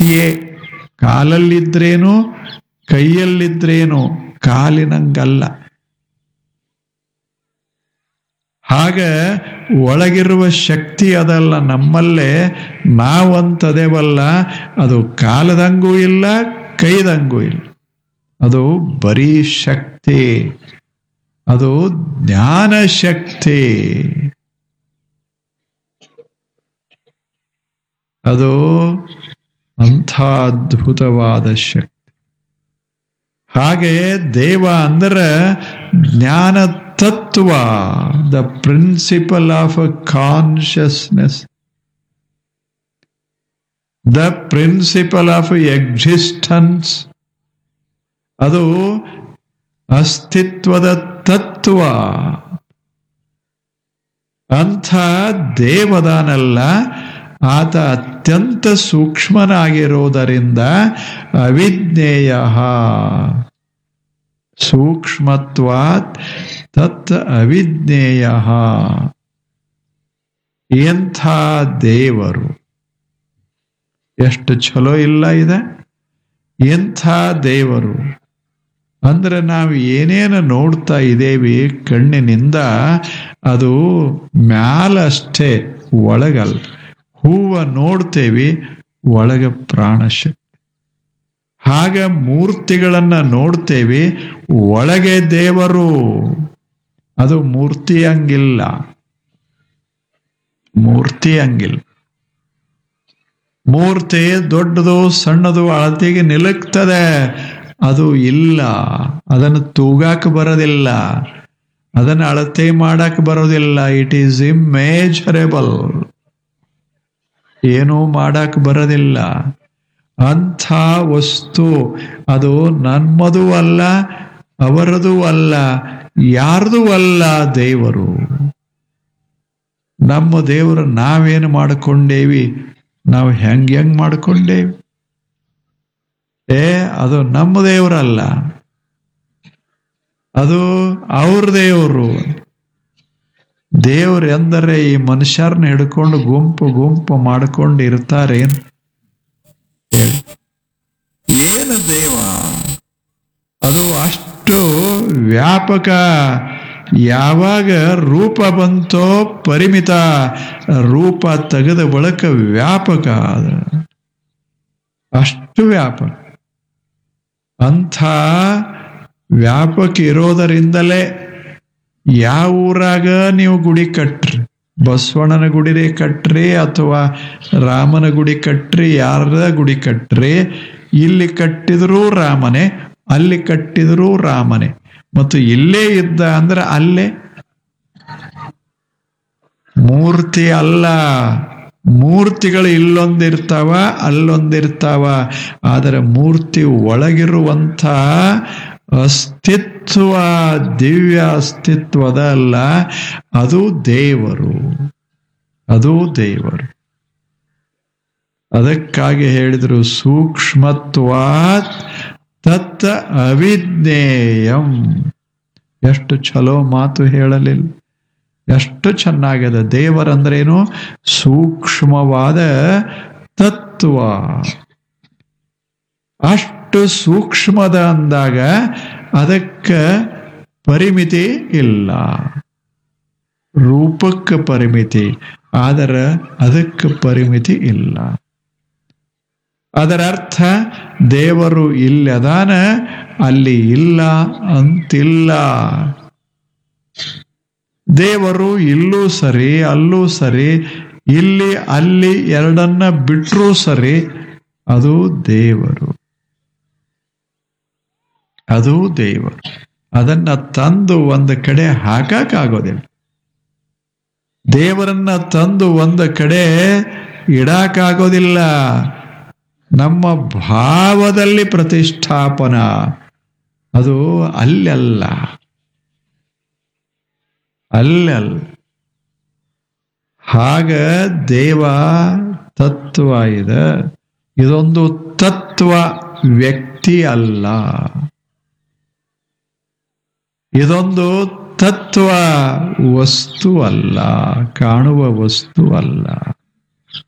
ಶಕ್ತಿಯೇ ಕಾಲಲ್ಲಿದ್ರೇನು ಕೈಯಲ್ಲಿದ್ರೇನು ಕಾಲಿನಂಗಲ್ಲ ಹಾಗ ಒಳಗಿರುವ ಶಕ್ತಿ ಅದಲ್ಲ ನಮ್ಮಲ್ಲೇ ನಾವಂತದೇವಲ್ಲ ಅದು ಕಾಲದಂಗೂ ಇಲ್ಲ ಕೈದಂಗೂ ಇಲ್ಲ ಅದು ಬರೀ ಶಕ್ತಿ ಅದು ಜ್ಞಾನ ಶಕ್ತಿ ಅದು ಅಂಥ ಅದ್ಭುತವಾದ ಶಕ್ತಿ ಹಾಗೆ ದೇವ ಅಂದ್ರೆ ಜ್ಞಾನ ತತ್ವ the principle of consciousness the principle of existence ಅದು ಅಸ್ತಿತ್ವದ ತತ್ವ ಅಂಥ ದೇವದಾನಲ್ಲ ಆತ ಅತ್ಯಂತ ಸೂಕ್ಷ್ಮನಾಗಿರುವುದರಿಂದ ಅವಿಜ್ಞೇಯ ಸೂಕ್ಷ್ಮತ್ವಾತ್ ತತ್ ಅವಿಜ್ಞೇಯ ಎಂಥ ದೇವರು ಎಷ್ಟು ಚಲೋ ಇಲ್ಲ ಇದೆ ಎಂಥ ದೇವರು ಅಂದ್ರೆ ನಾವು ಏನೇನು ನೋಡ್ತಾ ಇದ್ದೇವೆ ಕಣ್ಣಿನಿಂದ ಅದು ಮ್ಯಾಲಷ್ಟೇ ಒಳಗಲ್ಲ ಹೂವ ನೋಡ್ತೇವಿ ಒಳಗ ಪ್ರಾಣಶಕ್ತಿ ಹಾಗ ಮೂರ್ತಿಗಳನ್ನ ನೋಡ್ತೇವೆ ಒಳಗೆ ದೇವರು ಅದು ಮೂರ್ತಿ ಹಂಗಿಲ್ಲ ಮೂರ್ತಿ ಹಂಗಿಲ್ಲ ಮೂರ್ತಿ ದೊಡ್ಡದು ಸಣ್ಣದು ಅಳತೆಗೆ ನಿಲುಕ್ತದೆ ಅದು ಇಲ್ಲ ಅದನ್ನು ತೂಗಾಕ ಬರೋದಿಲ್ಲ ಅದನ್ನು ಅಳತೆ ಮಾಡಕ್ ಬರೋದಿಲ್ಲ ಇಟ್ ಈಸ್ ಇಮ್ಮೇಜರೇಬಲ್ ಏನೂ ಮಾಡಕ್ ಬರೋದಿಲ್ಲ ಅಂಥ ವಸ್ತು ಅದು ನಮ್ಮದು ಅಲ್ಲ ಅವರದು ಅಲ್ಲ ಯಾರ್ದು ಅಲ್ಲ ದೇವರು ನಮ್ಮ ದೇವರು ನಾವೇನು ಮಾಡಿಕೊಂಡೇವಿ ನಾವು ಹೆಂಗ್ ಹೆಂಗ್ ಮಾಡಿಕೊಂಡೇವಿ ಏ ಅದು ನಮ್ಮ ದೇವರಲ್ಲ ಅದು ಅವ್ರ ದೇವರು ದೇವ್ರು ಎಂದರೆ ಈ ಮನುಷ್ಯರನ್ನ ಹಿಡ್ಕೊಂಡು ಗುಂಪು ಗುಂಪು ಮಾಡ್ಕೊಂಡು ಇರ್ತಾರೇನು ಹೇಳಿ. ಏನು ದೇವ ಅದು ಅಷ್ಟು ವ್ಯಾಪಕ ಯಾವಾಗ ರೂಪ ಬಂತೋ ಪರಿಮಿತ ರೂಪ ತೆಗೆದ ಬಳಿಕ ವ್ಯಾಪಕ ಅದು ಅಷ್ಟು ವ್ಯಾಪಕ ಅಂಥ ವ್ಯಾಪಕ ಇರೋದರಿಂದಲೇ ಯಾವ ಊರಾಗ ನೀವು ಗುಡಿ ಕಟ್ರಿ ಬಸವಣ್ಣನ ಗುಡಿರೇ ಕಟ್ರಿ ಅಥವಾ ರಾಮನ ಗುಡಿ ಕಟ್ರಿ ಯಾರದ ಗುಡಿ ಕಟ್ರಿ ಇಲ್ಲಿ ಕಟ್ಟಿದರೂ ರಾಮನೇ ಅಲ್ಲಿ ಕಟ್ಟಿದರೂ ರಾಮನೇ ಮತ್ತು ಇಲ್ಲೇ ಇದ್ದ ಅಂದ್ರೆ ಅಲ್ಲೇ ಮೂರ್ತಿ ಅಲ್ಲ ಮೂರ್ತಿಗಳು ಇಲ್ಲೊಂದಿರ್ತಾವ ಅಲ್ಲೊಂದಿರ್ತಾವ ಆದರೆ ಮೂರ್ತಿ ಒಳಗಿರುವಂಥ ಅಸ್ತಿತ್ವ ದಿವ್ಯ ಅಸ್ತಿತ್ವದ ಅಲ್ಲ ಅದು ದೇವರು ಅದು ದೇವರು ಅದಕ್ಕಾಗಿ ಹೇಳಿದ್ರು ಸೂಕ್ಷ್ಮತ್ವಾತ್ ತತ್ ಅವಿಜ್ಞೇಯಂ ಎಷ್ಟು ಚಲೋ ಮಾತು ಹೇಳಲಿಲ್ಲ ಎಷ್ಟು ಚೆನ್ನಾಗಿದೆ ದೇವರಂದ್ರೇನು ಸೂಕ್ಷ್ಮವಾದ ತತ್ವ ಅಷ್ಟು ಸೂಕ್ಷ್ಮದ ಅಂದಾಗ ಅದಕ್ಕೆ ಪರಿಮಿತಿ ಇಲ್ಲ ರೂಪಕ್ಕೆ ಪರಿಮಿತಿ ಆದರೆ ಅದಕ್ಕೆ ಪರಿಮಿತಿ ಇಲ್ಲ ಅದರ ಅರ್ಥ ದೇವರು ಇಲ್ಲದಾನ ಅಲ್ಲಿ ಇಲ್ಲ ಅಂತಿಲ್ಲ ದೇವರು ಇಲ್ಲೂ ಸರಿ ಅಲ್ಲೂ ಸರಿ ಇಲ್ಲಿ ಅಲ್ಲಿ ಎರಡನ್ನ ಬಿಟ್ರೂ ಸರಿ ಅದು ದೇವರು ಅದು ದೇವರು ಅದನ್ನ ತಂದು ಒಂದು ಕಡೆ ಹಾಕಕ್ಕಾಗೋದಿಲ್ಲ ದೇವರನ್ನ ತಂದು ಒಂದು ಕಡೆ ಇಡಕ್ಕಾಗೋದಿಲ್ಲ ನಮ್ಮ ಭಾವದಲ್ಲಿ ಪ್ರತಿಷ್ಠಾಪನ ಅದು ಅಲ್ಲಲ್ಲ ಅಲ್ಲಲ್ಲ ಹಾಗ ದೇವ ತತ್ವ ಇದೆ ಇದೊಂದು ತತ್ವ ವ್ಯಕ್ತಿ ಅಲ್ಲ ಇದೊಂದು ತತ್ವ ವಸ್ತು ಅಲ್ಲ ಕಾಣುವ ವಸ್ತು ಅಲ್ಲ